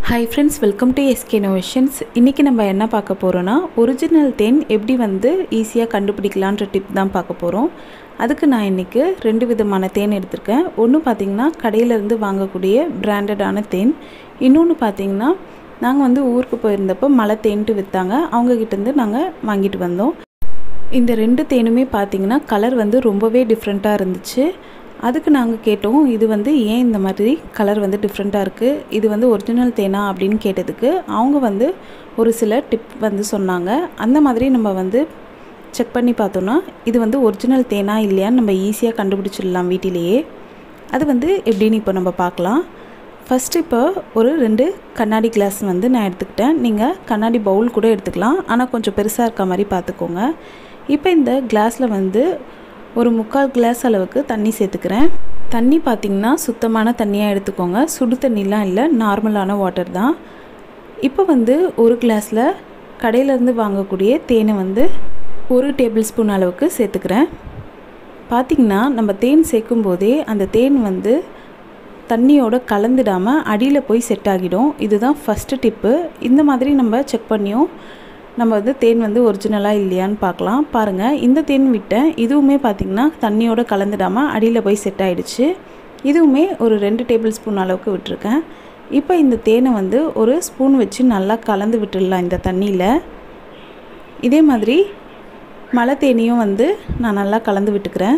hi friends welcome to SK novations இன்றைக்கி நம்ம என்ன பார்க்க போகிறோன்னா ஒரிஜினல் தேன் எப்படி வந்து ஈஸியாக கண்டுபிடிக்கலான்ற டிப் தான் பார்க்க போகிறோம் அதுக்கு நான் இன்றைக்கி ரெண்டு விதமான தேன் எடுத்திருக்கேன் ஒன்று பார்த்திங்கன்னா கடையிலேருந்து வாங்கக்கூடிய பிராண்டடான தேன் இன்னொன்று பார்த்திங்கன்னா நாங்கள் வந்து ஊருக்கு போயிருந்தப்போ மலை தேன்ட்டு விற்றாங்க அவங்கக்கிட்டேருந்து நாங்கள் வாங்கிட்டு வந்தோம் இந்த ரெண்டு தேனுமே பார்த்திங்கன்னா கலர் வந்து ரொம்பவே டிஃப்ரெண்ட்டாக இருந்துச்சு அதுக்கு நாங்கள் கேட்டோம் இது வந்து ஏன் இந்த மாதிரி கலர் வந்து டிஃப்ரெண்ட்டாக இருக்குது இது வந்து ஒரிஜினல் தேனா அப்படின்னு கேட்டதுக்கு அவங்க வந்து ஒரு சில டிப் வந்து சொன்னாங்க அந்த மாதிரி நம்ம வந்து செக் பண்ணி பார்த்தோன்னா இது வந்து ஒரிஜினல் தேனா இல்லையான்னு நம்ம ஈஸியாக கண்டுபிடிச்சிடலாம் வீட்டிலேயே அது வந்து எப்படின்னு இப்போ நம்ம பார்க்கலாம் ஃபஸ்ட்டு இப்போ ஒரு ரெண்டு கண்ணாடி கிளாஸ் வந்து நான் எடுத்துக்கிட்டேன் நீங்கள் கண்ணாடி பவுல் கூட எடுத்துக்கலாம் ஆனால் கொஞ்சம் பெருசாக இருக்க மாதிரி பார்த்துக்கோங்க இப்போ இந்த கிளாஸில் வந்து ஒரு முக்கால் கிளாஸ் அளவுக்கு தண்ணி சேர்த்துக்கிறேன் தண்ணி பார்த்திங்கன்னா சுத்தமான தண்ணியாக எடுத்துக்கோங்க சுடு தண்ணிலாம் இல்லை நார்மலான வாட்டர் தான் இப்போ வந்து ஒரு கிளாஸில் கடையிலேருந்து வாங்கக்கூடிய தேனை வந்து ஒரு டேபிள் ஸ்பூன் அளவுக்கு சேர்த்துக்கிறேன் பார்த்திங்கன்னா நம்ம தேன் சேர்க்கும் போதே அந்த தேன் வந்து தண்ணியோட கலந்துடாமல் அடியில் போய் செட் ஆகிடும் இதுதான் ஃபஸ்ட்டு டிப்பு இந்த மாதிரி நம்ம செக் பண்ணியும் நம்ம வந்து தேன் வந்து ஒரிஜினலாக இல்லையான்னு பார்க்கலாம் பாருங்கள் இந்த தேன் விட்டேன் இதுவுமே பார்த்திங்கன்னா தண்ணியோட கலந்துடாமல் அடியில் போய் செட் ஆகிடுச்சு இதுவுமே ஒரு ரெண்டு டேபிள் ஸ்பூன் அளவுக்கு விட்டுருக்கேன் இப்போ இந்த தேனை வந்து ஒரு ஸ்பூன் வச்சு நல்லா கலந்து விட்டுடலாம் இந்த தண்ணியில் இதே மாதிரி மலை தேனியும் வந்து நான் நல்லா கலந்து விட்டுக்கிறேன்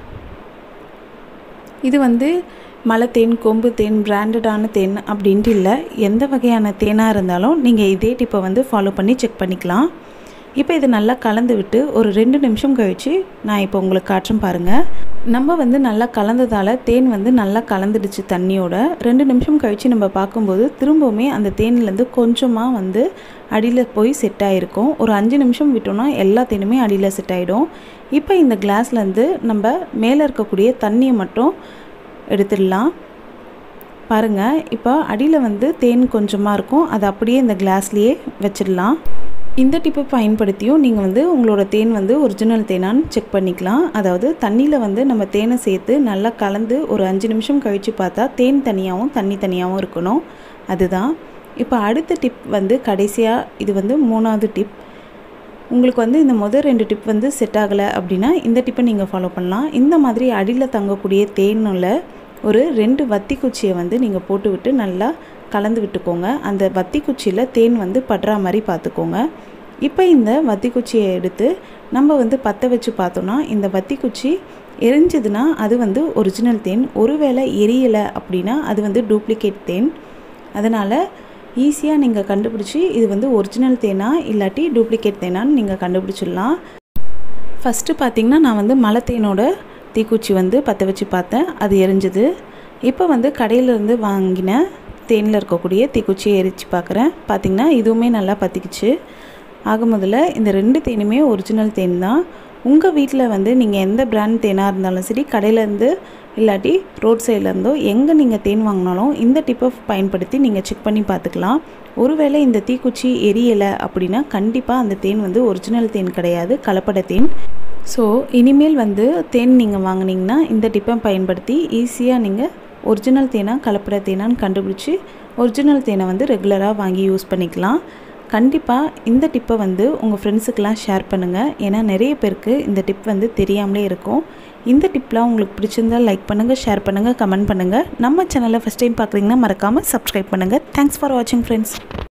இது வந்து மலை தேன் கொம்பு தேன் பிராண்டடான தேன் அப்படின்ட்டு இல்லை எந்த வகையான தேனாக இருந்தாலும் நீங்கள் இதே டிப்பை வந்து ஃபாலோ பண்ணி செக் பண்ணிக்கலாம் இப்போ இது நல்லா கலந்து விட்டு ஒரு ரெண்டு நிமிஷம் கழித்து நான் இப்போ உங்களுக்கு காட்டுறேன் பாருங்கள் நம்ம வந்து நல்லா கலந்ததால் தேன் வந்து நல்லா கலந்துடுச்சு தண்ணியோட ரெண்டு நிமிஷம் கழித்து நம்ம பார்க்கும்போது திரும்பவுமே அந்த தேன்லேருந்து கொஞ்சமாக வந்து அடியில் போய் செட் ஆகிருக்கும் ஒரு அஞ்சு நிமிஷம் விட்டோன்னா எல்லா தேனுமே அடியில் செட் ஆகிடும் இப்போ இந்த கிளாஸ்லேருந்து நம்ம மேலே இருக்கக்கூடிய தண்ணியை மட்டும் எடுத்துடலாம் பாருங்கள் இப்போ அடியில் வந்து தேன் கொஞ்சமாக இருக்கும் அதை அப்படியே இந்த கிளாஸ்லேயே வச்சிடலாம் இந்த டிப்பை பயன்படுத்தியும் நீங்கள் வந்து உங்களோட தேன் வந்து ஒரிஜினல் தேனான்னு செக் பண்ணிக்கலாம் அதாவது தண்ணியில் வந்து நம்ம தேனை சேர்த்து நல்லா கலந்து ஒரு அஞ்சு நிமிஷம் கழித்து பார்த்தா தேன் தனியாகவும் தண்ணி தனியாகவும் இருக்கணும் அதுதான் இப்போ அடுத்த டிப் வந்து கடைசியாக இது வந்து மூணாவது டிப் உங்களுக்கு வந்து இந்த முதல் ரெண்டு டிப் வந்து செட் ஆகலை அப்படின்னா இந்த டிப்பை நீங்கள் ஃபாலோ பண்ணலாம் இந்த மாதிரி அடியில் தங்கக்கூடிய தேனில் ஒரு ரெண்டு வத்தி குச்சியை வந்து நீங்கள் போட்டு விட்டு நல்லா கலந்து விட்டுக்கோங்க அந்த வத்தி குச்சியில் தேன் வந்து படுற மாதிரி பார்த்துக்கோங்க இப்போ இந்த வத்தி குச்சியை எடுத்து நம்ம வந்து பற்ற வச்சு பார்த்தோன்னா இந்த வத்தி குச்சி எரிஞ்சதுன்னா அது வந்து ஒரிஜினல் தேன் ஒருவேளை எரியலை அப்படின்னா அது வந்து டூப்ளிகேட் தேன் அதனால் ஈஸியாக நீங்கள் கண்டுபிடிச்சி இது வந்து ஒரிஜினல் தேனா இல்லாட்டி டூப்ளிகேட் தேனான்னு நீங்கள் கண்டுபிடிச்சிடலாம் ஃபஸ்ட்டு பார்த்திங்கன்னா நான் வந்து மலை தேனோட தீக்குச்சி வந்து பற்ற வச்சு பார்த்தேன் அது எரிஞ்சுது இப்போ வந்து கடையிலேருந்து வாங்கின தேனில் இருக்கக்கூடிய தீக்குச்சியை எரித்து பார்க்குறேன் பார்த்திங்கன்னா இதுவுமே நல்லா பற்றிக்குச்சு ஆக முதல்ல இந்த ரெண்டு தேனுமே ஒரிஜினல் தேன் தான் உங்கள் வீட்டில் வந்து நீங்கள் எந்த பிராண்ட் தேனாக இருந்தாலும் சரி கடையிலேருந்து இல்லாட்டி ரோட் சைட்லேருந்தோ எங்கே நீங்கள் தேன் வாங்கினாலும் இந்த டிப்பை பயன்படுத்தி நீங்கள் செக் பண்ணி பார்த்துக்கலாம் ஒருவேளை இந்த தீக்குச்சி எரியலை அப்படின்னா கண்டிப்பாக அந்த தேன் வந்து ஒரிஜினல் தேன் கிடையாது கலப்பட தேன் ஸோ இனிமேல் வந்து தேன் நீங்கள் வாங்கினீங்கன்னா இந்த டிப்பை பயன்படுத்தி ஈஸியாக நீங்கள் ஒரிஜினல் தேனா கலப்பட தேனான்னு கண்டுபிடிச்சி ஒரிஜினல் தேனை வந்து ரெகுலராக வாங்கி யூஸ் பண்ணிக்கலாம் கண்டிப்பாக இந்த டிப்பை வந்து உங்கள் ஃப்ரெண்ட்ஸுக்கெலாம் ஷேர் பண்ணுங்கள் ஏன்னா நிறைய பேருக்கு இந்த டிப் வந்து தெரியாமலே இருக்கும் இந்த டிப்லாம் உங்களுக்கு பிடிச்சிருந்தால் லைக் பண்ணுங்கள் ஷேர் பண்ணுங்கள் கமெண்ட் பண்ணுங்கள் நம்ம சேனலை ஃபஸ்ட் டைம் பார்க்குறீங்கன்னா மறக்காமல் சப்ஸ்கிரைப் பண்ணுங்கள் தேங்க்ஸ் ஃபார் வாட்சிங் ஃப்ரெண்ட்ஸ்